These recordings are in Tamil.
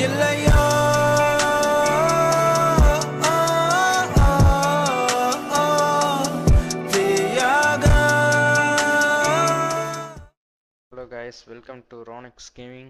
இல்லையா hello guys welcome to Ronix gaming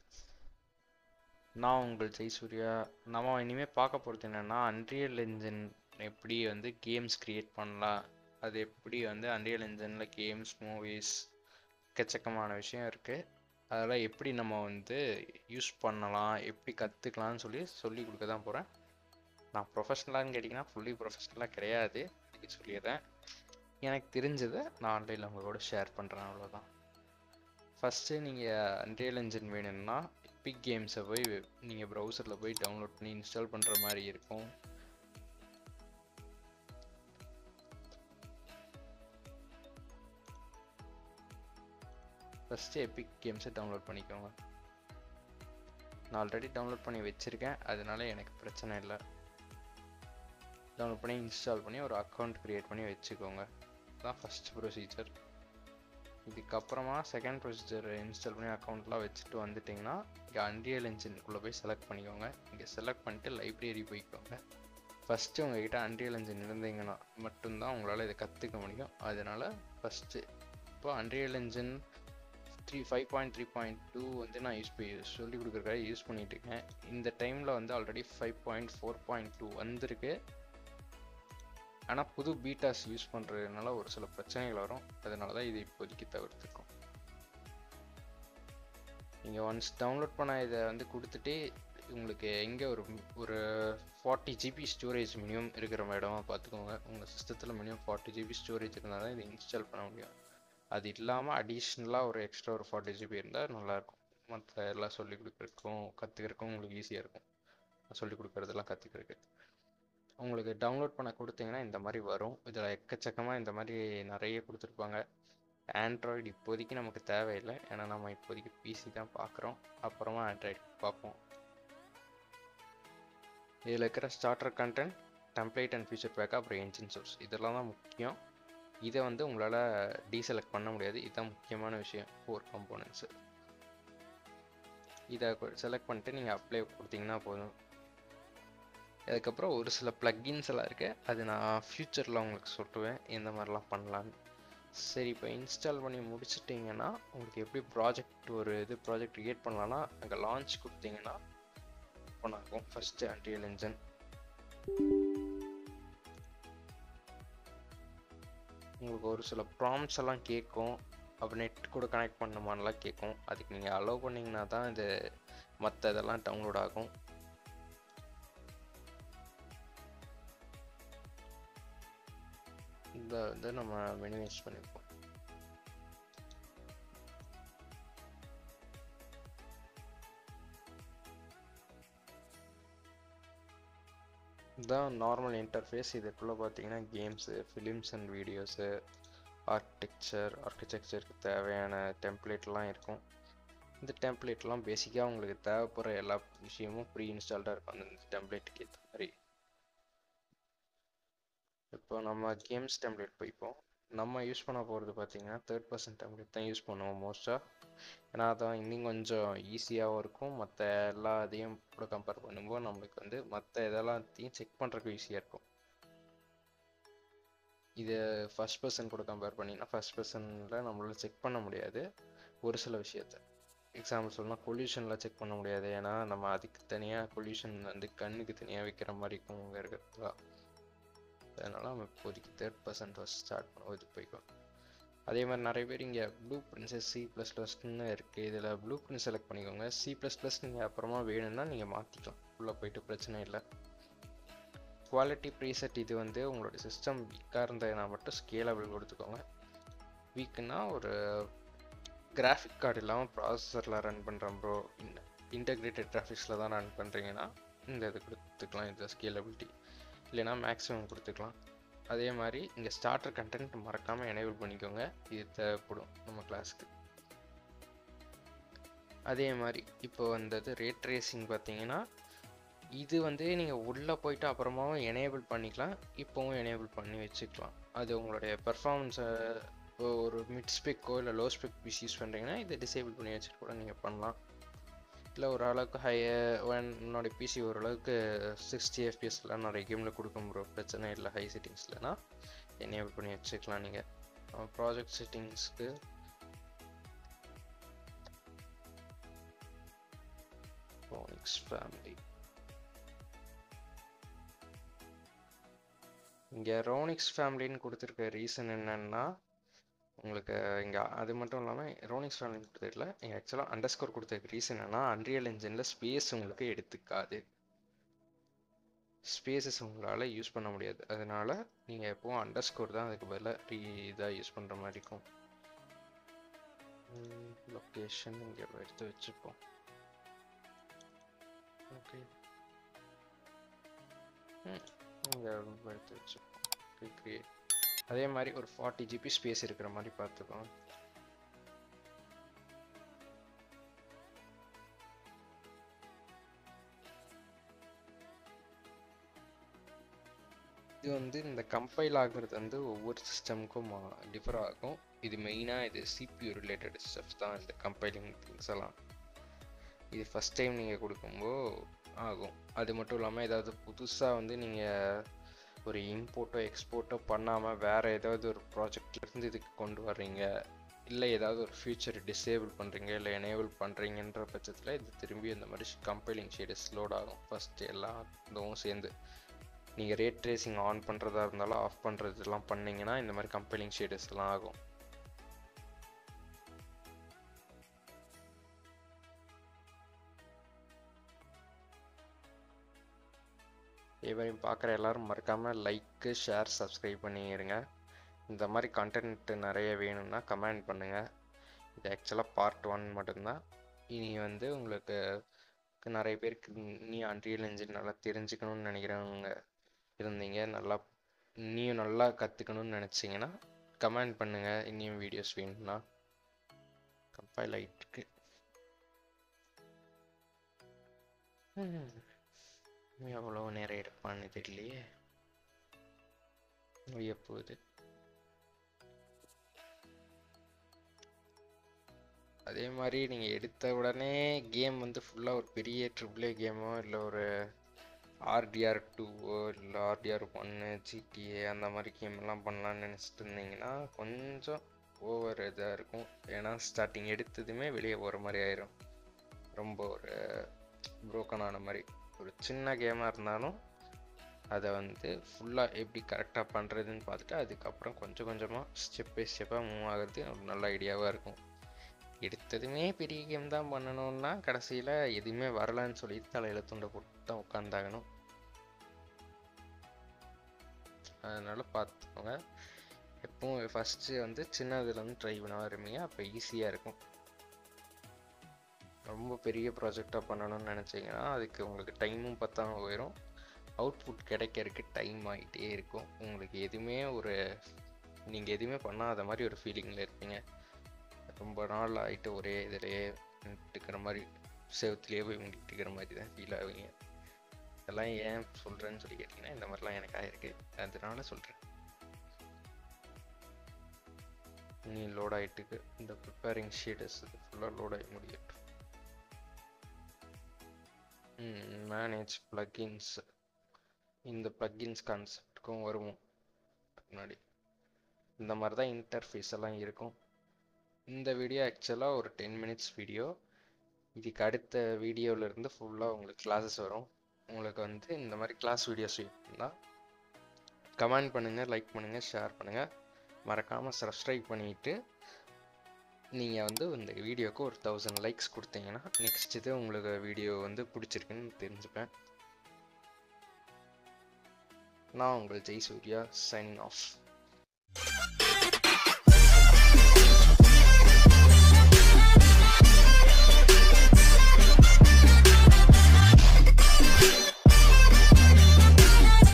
நான் உங்கள் ஜெய்சூர்யா நம்ம இனிமேல் பார்க்க போகிறது என்னென்னா அன்ரியல் என்ஜின் எப்படி வந்து கேம்ஸ் க்ரியேட் பண்ணலாம் அது எப்படி வந்து அன்ரியல் என்ஜினில் கேம்ஸ் மூவிஸ் எக்கச்சக்கமான விஷயம் இருக்குது அதெல்லாம் எப்படி நம்ம வந்து யூஸ் பண்ணலாம் எப்படி கற்றுக்கலாம்னு சொல்லி சொல்லி கொடுக்க தான் போகிறேன் நான் ப்ரொஃபஷ்னலான்னு கேட்டிங்கன்னா ஃபுல்லி ப்ரொஃபஷ்னலாக கிடையாது இதுக்கு சொல்லிடுறேன் எனக்கு தெரிஞ்சதை நான் ஆன்லைனில் உங்க கூட ஷேர் பண்ணுறேன் அவ்வளோதான் ஃபஸ்ட்டு நீங்கள் அன்ரியல் என்ஜின் வேணும்னா எபிக் கேம்ஸை போய் நீங்கள் ப்ரௌசரில் போய் டவுன்லோட் பண்ணி இன்ஸ்டால் பண்ணுற மாதிரி இருக்கும் ஃபஸ்ட்டு எபிக் கேம்ஸை டவுன்லோட் பண்ணிக்கோங்க நான் ஆல்ரெடி டவுன்லோட் பண்ணி வச்சுருக்கேன் அதனால எனக்கு பிரச்சனை இல்லை டவுன்லோட் பண்ணி இன்ஸ்டால் பண்ணி ஒரு அக்கௌண்ட் க்ரியேட் பண்ணி வச்சுக்கோங்க இதுதான் ஃபஸ்ட் ப்ரொசீஜர் இதுக்கப்புறமா செகண்ட் ப்ரொசீஜர் இன்ஸ்டால் பண்ணி அக்கௌண்ட்லாம் வச்சுட்டு வந்துட்டிங்கன்னா இங்கே அன்ரியல் என்ஜின்குள்ளே போய் செலக்ட் பண்ணிக்கோங்க இங்கே செலக்ட் பண்ணிட்டு லைப்ரரி போய்க்கோங்க ஃபஸ்ட்டு உங்ககிட்ட அன்ரியல் என்ஜின் இருந்தீங்கன்னா மட்டும்தான் உங்களால் இதை கற்றுக்க முடியும் அதனால் ஃபஸ்ட்டு இப்போ unreal engine three five point three point two வந்து நான் யூஸ் பண்ணி சொல்லி கொடுக்குறக்காக யூஸ் பண்ணிட்டு இருக்கேன் இந்த டைமில் வந்து already five point four point two வந்திருக்கு ஆனால் புது பீட்டாஸ் யூஸ் பண்ணுறதுனால ஒரு சில பிரச்சனைகள் வரும் அதனால தான் இது இப்போதைக்கு தவிர்த்துக்கும் நீங்கள் ஒன்ஸ் டவுன்லோட் பண்ண இதை வந்து கொடுத்துட்டு உங்களுக்கு எங்கே ஒரு ஒரு ஃபார்ட்டி ஜிபி ஸ்டோரேஜ் மினிமம் இருக்கிற இடமா பார்த்துக்கோங்க உங்கள் சிஸ்டத்தில் மினிமம் ஃபார்ட்டி ஜிபி ஸ்டோரேஜ் இருந்தால் தான் இதை இன்ஸ்டால் பண்ண முடியும் அது இல்லாமல் அடிஷ்னலாக ஒரு எக்ஸ்ட்ரா ஒரு ஃபார்ட்டி ஜிபி இருந்தால் நல்லாயிருக்கும் மற்ற எல்லாம் சொல்லிக் கொடுக்குறதுக்கும் கற்றுக்கிறதுக்கும் உங்களுக்கு ஈஸியாக இருக்கும் சொல்லிக் கொடுக்குறதெல்லாம் கற்றுக்கிறதுக்கு உங்களுக்கு டவுன்லோட் பண்ண கொடுத்தீங்கன்னா இந்த மாதிரி வரும் இதில் எக்கச்சக்கமாக இந்த மாதிரி நிறைய கொடுத்துருப்பாங்க ஆண்ட்ராய்டு இப்போதைக்கு நமக்கு தேவையில்லை ஏன்னா நம்ம இப்போதைக்கு பிசி தான் பார்க்குறோம் அப்புறமா ஆண்ட்ராய்டு பார்ப்போம் இதில் இருக்கிற starter content template and feature pack அப்புறம் என்ஜின் சோர்ஸ் இதெல்லாம் தான் முக்கியம் இதை வந்து உங்களால் டீசெலக்ட் பண்ண முடியாது இதுதான் முக்கியமான விஷயம் ஃபோர் காம்போனன்ட்ஸு இதை செலக்ட் பண்ணிட்டு நீங்கள் அப்ளை கொடுத்தீங்கன்னா போதும் அதுக்கப்புறம் ஒரு சில ப்ளக்கின்ஸ் எல்லாம் இருக்குது அது நான் ஃப்யூச்சரில் உங்களுக்கு சொல்லுவேன் எந்த மாதிரிலாம் பண்ணலான்னு சரி இப்போ இன்ஸ்டால் பண்ணி முடிச்சிட்டிங்கன்னா உங்களுக்கு எப்படி ப்ராஜெக்ட் ஒரு இது ப்ராஜெக்ட் க்ரியேட் பண்ணலான்னா அங்கே லான்ச் கொடுத்தீங்கன்னா ஓப்பன் ஆகும் ஃபஸ்ட்டு அன்ரியல் என்ஜின் உங்களுக்கு ஒரு சில ப்ராம்ஸ் எல்லாம் கேட்கும் அப்புறம் நெட் கூட கனெக்ட் பண்ணுமான்லாம் கேட்கும் அதுக்கு நீங்கள் அலோவ் பண்ணிங்கன்னா தான் இது மற்ற இதெல்லாம் டவுன்லோட் ஆகும் இந்த வந்து நம்ம மினிமைஸ் பண்ணிப்போம் இதுதான் நார்மல் இன்டர்ஃபேஸ் இதுக்குள்ளே பார்த்தீங்கன்னா games films and videos architecture ஆர்கிடெக்சருக்கு தேவையான டெம்ப்ளேட்லாம் இருக்கும் இந்த டெம்ப்ளேட்லாம் பேசிக்காக உங்களுக்கு தேவைப்படுற எல்லா விஷயமும் ப்ரீ இன்ஸ்டால்டாக இருக்கும் அந்த டெம்ப்ளேட்டுக்கு ஏற்ற மாதிரி இப்போ நம்ம கேம்ஸ் டெம்ப்ளேட் போய்ப்போம் நம்ம யூஸ் பண்ண போகிறது பார்த்தீங்கன்னா தேர்ட் பர்சன் டெம்ப்ளேட் தான் யூஸ் பண்ணுவோம் மோஸ்ட்டாக ஏன்னா அதான் இன்னும் கொஞ்சம் ஈஸியாகவும் இருக்கும் மற்ற எல்லா இதையும் கூட கம்பேர் பண்ணும்போது நம்மளுக்கு வந்து மற்ற இதெல்லாத்தையும் செக் பண்ணுறதுக்கு ஈஸியாக இருக்கும் இது ஃபஸ்ட் பர்சன் கூட கம்பேர் பண்ணிங்கன்னா ஃபஸ்ட் பர்சனில் நம்மளால செக் பண்ண முடியாது ஒரு சில விஷயத்த எக்ஸாம்பிள் சொல்லலாம் பொல்யூஷன்லாம் செக் பண்ண முடியாது ஏன்னா நம்ம அதுக்கு தனியாக பொல்யூஷன் வந்து கண்ணுக்கு தனியாக வைக்கிற மாதிரி இருக்கும் இங்கே இருக்கிறதுல அதனால் நம்ம இப்போதைக்கு தேர்ட் பர்சன் ஃபஸ்ட் ஸ்டார்ட் பண்ண இது போய்க்கும் அதே மாதிரி நிறைய பேர் இங்கே ப்ளூ பிரிண்ட்ஸு சி ப்ளஸ் ப்ளஸ்ன்னு இருக்குது இதில் ப்ளூ பிரிண்ட் செலக்ட் பண்ணிக்கோங்க சி ப்ளஸ் ப்ளஸ் நீங்கள் அப்புறமா வேணும்னா நீங்கள் மாற்றிக்கலாம் உள்ளே போயிட்டு பிரச்சனை இல்லை குவாலிட்டி ப்ரீசெட் இது வந்து உங்களோட சிஸ்டம் வீக்காக இருந்ததுனா மட்டும் ஸ்கேலபிள் கொடுத்துக்கோங்க வீக்குன்னா ஒரு கிராஃபிக் கார்டு இல்லாமல் ப்ராசஸரில் ரன் பண்ணுறோம் ப்ரோ இன்டகிரேட்டட் கிராஃபிக்ஸில் தான் ரன் பண்ணுறீங்கன்னா இந்த இது கொடுத்துக்கலாம் இந்த ஸ்கேலபிலிட்டி இல்லைனா மேக்ஸிமம் கொடுத்துக்கலாம் அதே மாதிரி இங்கே ஸ்டார்டர் கண்டென்ட் மறக்காமல் எனேபிள் பண்ணிக்கோங்க இது தேவைப்படும் நம்ம கிளாஸ்க்கு அதே மாதிரி இப்போ வந்தது ரேட் ரேசிங் பார்த்தீங்கன்னா இது வந்து நீங்கள் உள்ளே போயிட்டு அப்புறமாவும் எனேபிள் பண்ணிக்கலாம் இப்போவும் எனேபிள் பண்ணி வச்சுக்கலாம் அது உங்களுடைய பெர்ஃபார்மன்ஸை ஒரு மிட் ஸ்பெக்கோ இல்லை லோ ஸ்பெக் பிசி யூஸ் பண்ணுறீங்கன்னா இதை டிசேபிள் பண்ணி வச்சுட்டு கூட நீங்கள் பண்ணலாம் இல்லை ஒரு அளவுக்கு ஹை என்னோட பிசி ஓரளவுக்கு சிக்ஸ்டி எஃபிஎஸ்லாம் நிறைய கேமில் கொடுக்கும் ப்ரோ பிரச்சனை இல்லை ஹை செட்டிங்ஸ்லனா எனேபிள் பண்ணி வச்சுக்கலாம் நீங்கள் ப்ராஜெக்ட் செட்டிங்ஸ்க்கு ரோனிக்ஸ் ஃபேமிலி இங்கே ரோனிக்ஸ் ஃபேமிலின்னு கொடுத்துருக்க ரீசன் என்னன்னா உங்களுக்கு இங்கே அது மட்டும் இல்லாமல் ரோனிக்ஸ் ஃபேமிலின்னு கொடுத்துருக்கல இங்கே ஆக்சுவலாக அண்டர் ஸ்கோர் கொடுத்துருக்க ரீசன் என்னன்னா அன்ரியல் இன்ஜினில் ஸ்பேஸ் உங்களுக்கு எடுத்துக்காது ஸ்பேசஸ் உங்களால் யூஸ் பண்ண முடியாது அதனால நீங்கள் எப்போவும் அண்டர் ஸ்கோர் தான் அதுக்கு பதிலாக ரீ இதாக யூஸ் பண்ணுற மாதிரி இருக்கும் லொக்கேஷன் இங்கே எடுத்து வச்சுப்போம் ஓகே இங்கே எடுத்து வச்சுப்போம் கிரியேட் அதே மாதிரி ஒரு ஃபார்ட்டி ஜிபி ஸ்பேஸ் இருக்கிற மாதிரி பார்த்துக்கோங்க இது வந்து இந்த கம்பைல் ஆகுறது வந்து ஒவ்வொரு சிஸ்டமுக்கும் டிஃபர் ஆகும் இது மெயினாக இது சிபியூ ரிலேட்டட் ஸ்டெப்ஸ் தான் இந்த கம்பைலிங் திங்ஸ் எல்லாம் இது ஃபஸ்ட் டைம் நீங்கள் கொடுக்கும்போது ஆகும் அது மட்டும் இல்லாமல் ஏதாவது புதுசாக வந்து நீங்கள் ஒரு இம்போர்ட்டோ எக்ஸ்போர்ட்டோ பண்ணாமல் வேறு ஏதாவது ஒரு ப்ராஜெக்ட்லேருந்து இதுக்கு கொண்டு வர்றீங்க இல்லை ஏதாவது ஒரு ஃபியூச்சர் டிசேபிள் பண்ணுறீங்க இல்லை எனேபிள் பண்ணுறீங்கன்ற பட்சத்தில் இது திரும்பி இந்த மாதிரி கம்பைலிங் ஷேடஸ் லோட் ஆகும் ஃபஸ்ட்டு எல்லாம் இதுவும் சேர்ந்து நீங்கள் ரேட் ட்ரேசிங் ஆன் பண்ணுறதா இருந்தாலும் ஆஃப் பண்ணுறதுலாம் பண்ணிங்கன்னா இந்த மாதிரி கம்பைலிங் ஷேடஸ்லாம் ஆகும் இவரையும் பார்க்குற எல்லாரும் மறக்காமல் லைக்கு ஷேர் சப்ஸ்கிரைப் பண்ணிடுங்க இந்த மாதிரி கண்டென்ட் நிறைய வேணும்னா கமெண்ட் பண்ணுங்கள் இது ஆக்சுவலாக பார்ட் ஒன் மட்டும்தான் இனி வந்து உங்களுக்கு நிறைய பேருக்கு நீ அன்ரியல் இன்ஜின் நல்லா தெரிஞ்சுக்கணும்னு நினைக்கிறவங்க இருந்தீங்க நல்லா இனியும் நல்லா கற்றுக்கணும்னு நினச்சிங்கன்னா கமெண்ட் பண்ணுங்கள் இனியும் வீடியோஸ் வேணும்னா கம்பைல் ஆகிட்டுருக்கு எவ்வளோ நேரம் எடுப்பான்னு தெரியலையே போகுது அதே மாதிரி நீங்கள் எடுத்த உடனே கேம் வந்து ஃபுல்லாக ஒரு பெரிய ட்ரிபிளே கேமோ இல்லை ஒரு ஆர்டிஆர் டூவோ இல்லை ஆர்டிஆர் ஒன்று ஜிடிஏ அந்த மாதிரி கேம்லாம் பண்ணலான்னு நினச்சிட்டு இருந்தீங்கன்னா கொஞ்சம் ஓவர் இதாக இருக்கும் ஏன்னா ஸ்டார்டிங் எடுத்ததுமே வெளியே போகிற மாதிரி ஆயிரும் ரொம்ப ஒரு ப்ரோக்கன் ஆன மாதிரி ஒரு சின்ன கேமாக இருந்தாலும் அதை வந்து ஃபுல்லாக எப்படி கரெக்டாக பண்ணுறதுன்னு பார்த்துட்டு அதுக்கப்புறம் கொஞ்சம் கொஞ்சமாக ஸ்டெப் பை ஸ்டெப்பாக மூவ் ஆகிறது ஒரு நல்ல ஐடியாவாக இருக்கும் எடுத்ததுமே பெரிய கேம் தான் பண்ணணும்னா கடைசியில் எதுவுமே வரலன்னு சொல்லி தலையில் துண்டை போட்டு தான் உட்காந்தாகணும் அதனால் பார்த்துக்கோங்க எப்பவும் ஃபஸ்ட்டு வந்து சின்னதுலேருந்து ட்ரை பண்ண ஆரம்பிங்க அப்போ ஈஸியாக இருக்கும் ரொம்ப பெரிய ப்ராஜெக்டாக பண்ணணும்னு நினச்சிங்கன்னா அதுக்கு உங்களுக்கு டைமும் பத்தாமல் போயிடும் அவுட்புட் கிடைக்கிறதுக்கு டைம் ஆகிட்டே இருக்கும் உங்களுக்கு எதுவுமே ஒரு நீங்கள் எதுவுமே பண்ணாத மாதிரி ஒரு ஃபீலிங்கில் இருப்பீங்க ரொம்ப நாள் ஆகிட்டு ஒரே இதிலேயே நின்றுக்கிற மாதிரி செவத்துலேயே போய் நின்றுக்கிற மாதிரி தான் ஃபீல் ஆகுவீங்க இதெல்லாம் ஏன் சொல்கிறேன்னு சொல்லி கேட்டிங்கன்னா இந்த மாதிரிலாம் எனக்கு ஆயிருக்கு அதனால சொல்கிறேன் நீ லோட் ஆகிட்டுக்கு இந்த ப்ரிப்பேரிங் ஷீடஸ் இது ஃபுல்லாக லோட் ஆகி முடியட்டும் மேனேஜ் ப்ளக்கின்ஸ் இந்த ப்ளக்கின்ஸ் கான்செப்டுக்கும் வருவோம் முன்னாடி இந்த மாதிரி தான் இன்டர்ஃபேஸ் எல்லாம் இருக்கும் இந்த வீடியோ ஆக்சுவலாக ஒரு டென் மினிட்ஸ் வீடியோ இதுக்கு அடுத்த வீடியோவிலேருந்து ஃபுல்லாக உங்களுக்கு கிளாஸஸ் வரும் உங்களுக்கு வந்து இந்த மாதிரி கிளாஸ் வீடியோஸ் வேணும்னா கமெண்ட் பண்ணுங்கள் லைக் பண்ணுங்கள் ஷேர் பண்ணுங்கள் மறக்காமல் சப்ஸ்கிரைப் பண்ணிவிட்டு நீங்கள் வந்து இந்த வீடியோவுக்கு ஒரு தௌசண்ட் லைக்ஸ் கொடுத்தீங்கன்னா நெக்ஸ்ட் இது உங்களுக்கு வீடியோ வந்து பிடிச்சிருக்குன்னு தெரிஞ்சுப்பேன் நான் உங்கள் ஜெய் சூர்யா சைனிங் ஆஃப்